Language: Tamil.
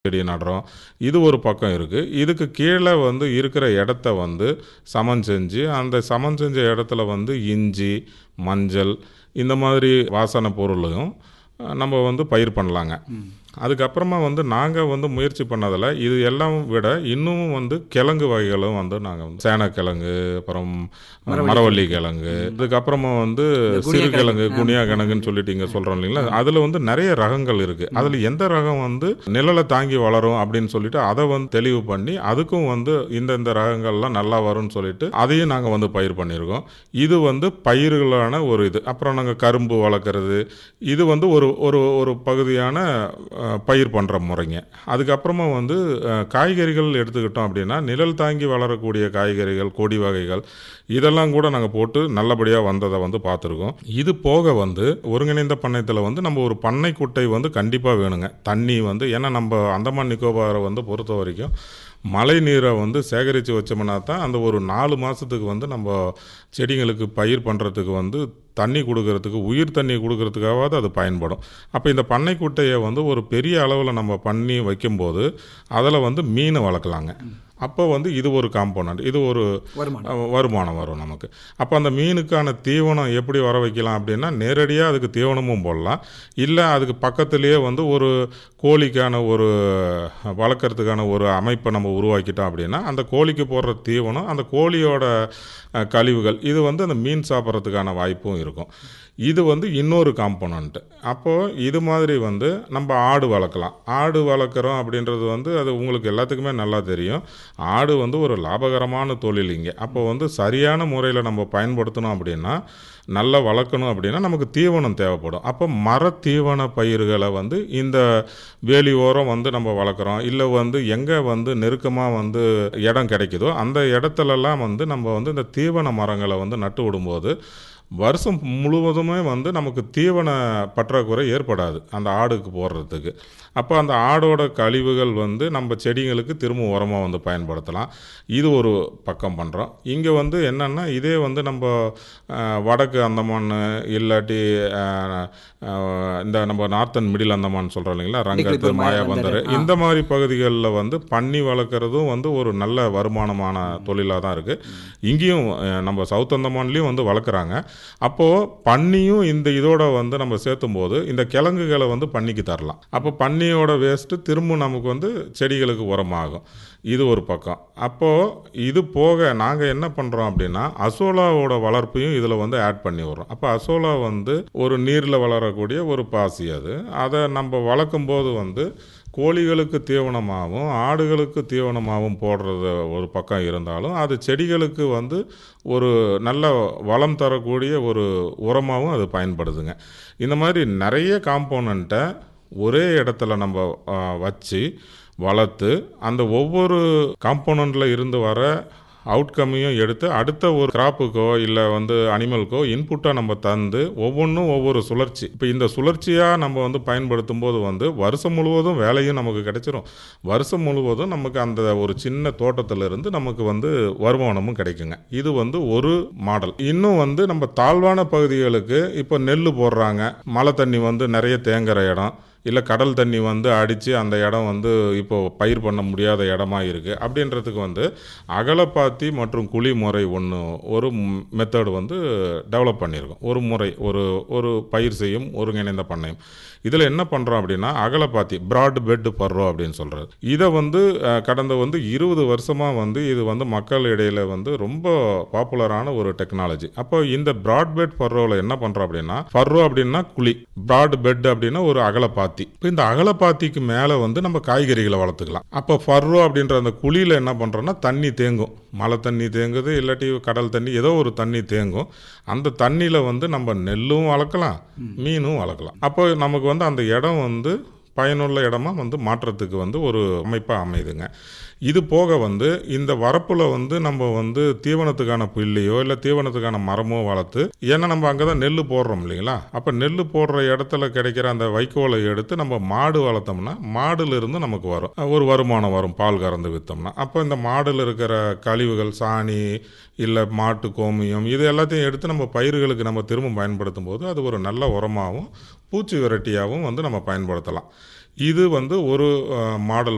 செடி நடுறோம் இது ஒரு பக்கம் இருக்குது இதுக்கு கீழே வந்து இருக்கிற இடத்த வந்து சமன் செஞ்சு அந்த சமன் செஞ்ச இடத்துல வந்து இஞ்சி மஞ்சள் இந்த மாதிரி வாசனை பொருளையும் அஹ், நம்ம வந்து பயிர் பண்ணலாங்க அதுக்கப்புறமா வந்து நாங்கள் வந்து முயற்சி பண்ணதில் இது எல்லாம் விட இன்னும் வந்து கிழங்கு வகைகளும் வந்து நாங்கள் வந்து சேனக்கிழங்கு அப்புறம் மரவள்ளி கிழங்கு அதுக்கப்புறமா வந்து சிறுகிழங்கு குனியா கிழங்குன்னு சொல்லிட்டு இங்கே சொல்கிறோம் இல்லைங்களா அதில் வந்து நிறைய ரகங்கள் இருக்குது அதில் எந்த ரகம் வந்து நிழலை தாங்கி வளரும் அப்படின்னு சொல்லிட்டு அதை வந்து தெளிவு பண்ணி அதுக்கும் வந்து இந்த இந்த ரகங்கள்லாம் நல்லா வரும்னு சொல்லிட்டு அதையும் நாங்கள் வந்து பயிர் பண்ணியிருக்கோம் இது வந்து பயிர்களான ஒரு இது அப்புறம் நாங்கள் கரும்பு வளர்க்குறது இது வந்து ஒரு ஒரு ஒரு பகுதியான அஹ், பயிர் பண்ணுற முறைங்க அதுக்கப்புறமா வந்து அஹ், காய்கறிகள் எடுத்துக்கிட்டோம் அப்படின்னா நிழல் தாங்கி வளரக்கூடிய காய்கறிகள் கொடி வகைகள் இதெல்லாம் கூட நாங்கள் போட்டு நல்லபடியாக வந்ததை வந்து பார்த்துருக்கோம் இது போக வந்து ஒருங்கிணைந்த பண்ணையத்தில் வந்து நம்ம ஒரு பண்ணை குட்டை வந்து கண்டிப்பாக வேணுங்க தண்ணி வந்து ஏன்னா நம்ம அந்தமான் நிக்கோபாரை வந்து பொறுத்த வரைக்கும் மழை நீரை வந்து சேகரித்து வச்சோம்னா தான் அந்த ஒரு நாலு மாதத்துக்கு வந்து நம்ம செடிங்களுக்கு பயிர் பண்ணுறதுக்கு வந்து தண்ணி கொடுக்கறதுக்கு உயிர் தண்ணி கொடுக்கறதுக்காவது அது பயன்படும் அப்போ இந்த பண்ணை குட்டையை வந்து ஒரு பெரிய அளவில் நம்ம பண்ணி வைக்கும்போது அதில் வந்து மீன் வளர்க்கலாங்க அப்போ வந்து இது ஒரு காம்போனண்ட் இது ஒரு வருமானம் அஹ், வருமானம் வரும் நமக்கு அப்போ அந்த மீனுக்கான தீவனம் எப்படி வர வைக்கலாம் அப்படின்னா நேரடியாக அதுக்கு தீவனமும் போடலாம் இல்லை அதுக்கு பக்கத்துலேயே வந்து ஒரு கோழிக்கான ஒரு வளர்க்குறதுக்கான ஒரு அமைப்பை நம்ம உருவாக்கிட்டோம் அப்படின்னா அந்த கோழிக்கு போடுற தீவனம் அந்த கோழியோட அஹ், கழிவுகள் இது வந்து அந்த மீன் சாப்பிட்றதுக்கான வாய்ப்பும் இருக்கும் இது வந்து இன்னொரு காம்போனண்ட்டு அப்போது இது மாதிரி வந்து நம்ம ஆடு வளர்க்கலாம் ஆடு வளர்க்குறோம் அப்படின்றது வந்து அது உங்களுக்கு எல்லாத்துக்குமே நல்லா தெரியும் ஆடு வந்து ஒரு லாபகரமான தொழில் இங்கே அப்போ வந்து சரியான முறையில் நம்ம பயன்படுத்தணும் அப்படின்னா நல்லா வளர்க்கணும் அப்படின்னா நமக்கு தீவனம் தேவைப்படும் அப்போ மர தீவன பயிர்களை வந்து இந்த வேலி ஓரம் வந்து நம்ம வளர்க்குறோம் இல்லை வந்து எங்கே வந்து நெருக்கமாக வந்து இடம் கிடைக்குதோ அந்த இடத்துலலாம் வந்து நம்ம வந்து இந்த தீவன மரங்களை வந்து நட்டு விடும்போது வருஷம் முழுவதுமே வந்து நமக்கு தீவன பற்றாக்குறை ஏற்படாது அந்த ஆடுக்கு போடுறதுக்கு அப்போ அந்த ஆடோட கழிவுகள் வந்து நம்ம செடிங்களுக்கு திரும்ப உரமாக வந்து பயன்படுத்தலாம் இது ஒரு பக்கம் பண்ணுறோம் இங்கே வந்து என்னென்னா இதே வந்து நம்ம அஹ், வடக்கு அந்தமான் இல்லாட்டி அஹ், அஹ், இந்த நம்ம நார்த்தன் மிடில் அந்தமான் சொல்கிறோம் இல்லைங்களா ரங்கத்து நிக்கல்பூர், மாயாபந்தர் மாயாபந்தர், ஆ. இந்த மாதிரி பகுதிகளில் வந்து பண்ணி வளர்க்குறதும் வந்து ஒரு நல்ல வருமானமான தொழிலாக தான் இருக்குது இங்கேயும் அஹ், நம்ம சவுத் அந்தமான்லேயும் வந்து வளர்க்குறாங்க அப்போது பன்னியும் இந்த இதோட வந்து நம்ம சேர்த்தும் போது இந்த கிழங்குகளை வந்து பன்னிக்கு தரலாம் அப்போ பன்னியோட வேஸ்ட்டு திரும்ப நமக்கு வந்து செடிகளுக்கு உரமாகும் இது ஒரு பக்கம் அப்போது இது போக நாங்கள் என்ன பண்ணுறோம் அப்படின்னா அசோலாவோட வளர்ப்பையும் இதில் வந்து ஆட் பண்ணி விட்றோம் அப்போ அசோலா வந்து ஒரு நீரில் வளரக்கூடிய ஒரு பாசி அது அதை நம்ம வளர்க்கும் போது வந்து கோழிகளுக்கு தீவனமாகவும் ஆடுகளுக்கு தீவனமாகவும் போடுறது ஒரு பக்கம் இருந்தாலும் அது செடிகளுக்கு வந்து ஒரு நல்ல வளம் தரக்கூடிய ஒரு உரமாகவும் அது பயன்படுதுங்க இந்த மாதிரி நிறைய காம்போனண்ட்டை ஒரே இடத்துல நம்ம ஆ, வச்சு வளர்த்து அந்த ஒவ்வொரு காம்போனண்ட்டில் இருந்து வர அவுட்கம்மையும் எடுத்து அடுத்த ஒரு கிராப்புக்கோ இல்லை வந்து அனிமலுக்கோ இன்புட்டாக நம்ம தந்து ஒவ்வொன்றும் ஒவ்வொரு சுழற்சி இப்போ இந்த சுழற்சியாக நம்ம வந்து பயன்படுத்தும் போது வந்து வருஷம் முழுவதும் வேலையும் நமக்கு கிடைச்சிரும் வருஷம் முழுவதும் நமக்கு அந்த ஒரு சின்ன தோட்டத்துல இருந்து நமக்கு வந்து வருமானமும் கிடைக்குங்க இது வந்து ஒரு மாடல் இன்னும் வந்து நம்ம தாழ்வான பகுதிகளுக்கு இப்போ நெல் போடுறாங்க மழை தண்ணி வந்து நிறைய தேங்குற இடம் இல்லை கடல் தண்ணி வந்து அடித்து அந்த இடம் வந்து இப்போ பயிர் பண்ண முடியாத இடமா இருக்குது அப்படின்றதுக்கு வந்து அகலப்பாத்தி மற்றும் குழி முறை ஒன்று ஒரு மெத்தடு வந்து டெவலப் பண்ணியிருக்கோம் ஒரு முறை ஒரு ஒரு பயிர் செய்யும் ஒருங்கிணைந்த பண்ணையம் இதில் என்ன பண்ணுறோம் அப்படின்னா அகலப்பாத்தி பிராட் பெட் பர்றோம் அப்படின்னு சொல்கிறது இதை வந்து அஹ், கடந்த வந்து இருபது வருஷமாக வந்து இது வந்து மக்கள் இடையில வந்து ரொம்ப பாப்புலரான ஒரு டெக்னாலஜி அப்போ இந்த பிராட் பெட் பர்ரோவில் என்ன பண்ணுறோம் அப்படின்னா பர்ரோ அப்படின்னா குழி பிராட் பெட் அப்படின்னா ஒரு அகலப்பாத்தி இப்போ இந்த அகலப்பாத்திக்கு மேலே வந்து நம்ம காய்கறிகளை வளர்த்துக்கலாம் அப்போ ஃபர்ரோ அப்படின்ற அந்த குழியில் என்ன பண்ணுறோன்னா தண்ணி தேங்கும் மழை தண்ணி தேங்குது இல்லாட்டி கடல் தண்ணி ஏதோ ஒரு தண்ணி தேங்கும் அந்த தண்ணியில் வந்து நம்ம நெல்லும் வளர்க்கலாம் மீனும் வளர்க்கலாம் அப்போ நமக்கு வந்து அந்த இடம் வந்து பயனுள்ள இடமா வந்து மாற்றத்துக்கு வந்து ஒரு அமைப்பாக அமையுதுங்க இது போக வந்து இந்த வரப்பில் வந்து நம்ம வந்து தீவனத்துக்கான புல்லையோ இல்லை தீவனத்துக்கான மரமோ வளர்த்து ஏன்னா நம்ம அங்கே தான் நெல் போடுறோம் இல்லைங்களா அப்போ நெல் போடுற இடத்துல கிடைக்கிற அந்த வைக்கோலை எடுத்து நம்ம மாடு வளர்த்தோம்னா மாடுல இருந்து நமக்கு வரும் ஒரு வருமானம் வரும் பால் கறந்து விற்றோம்னா அப்போ இந்த மாடுல இருக்கிற கழிவுகள் சாணி இல்லை மாட்டு கோமியம் இது எல்லாத்தையும் எடுத்து நம்ம பயிர்களுக்கு நம்ம திரும்ப பயன்படுத்தும் போது அது ஒரு நல்ல உரமாகவும் பூச்சி விரட்டியாகவும் வந்து நம்ம பயன்படுத்தலாம் இது வந்து ஒரு மாடல்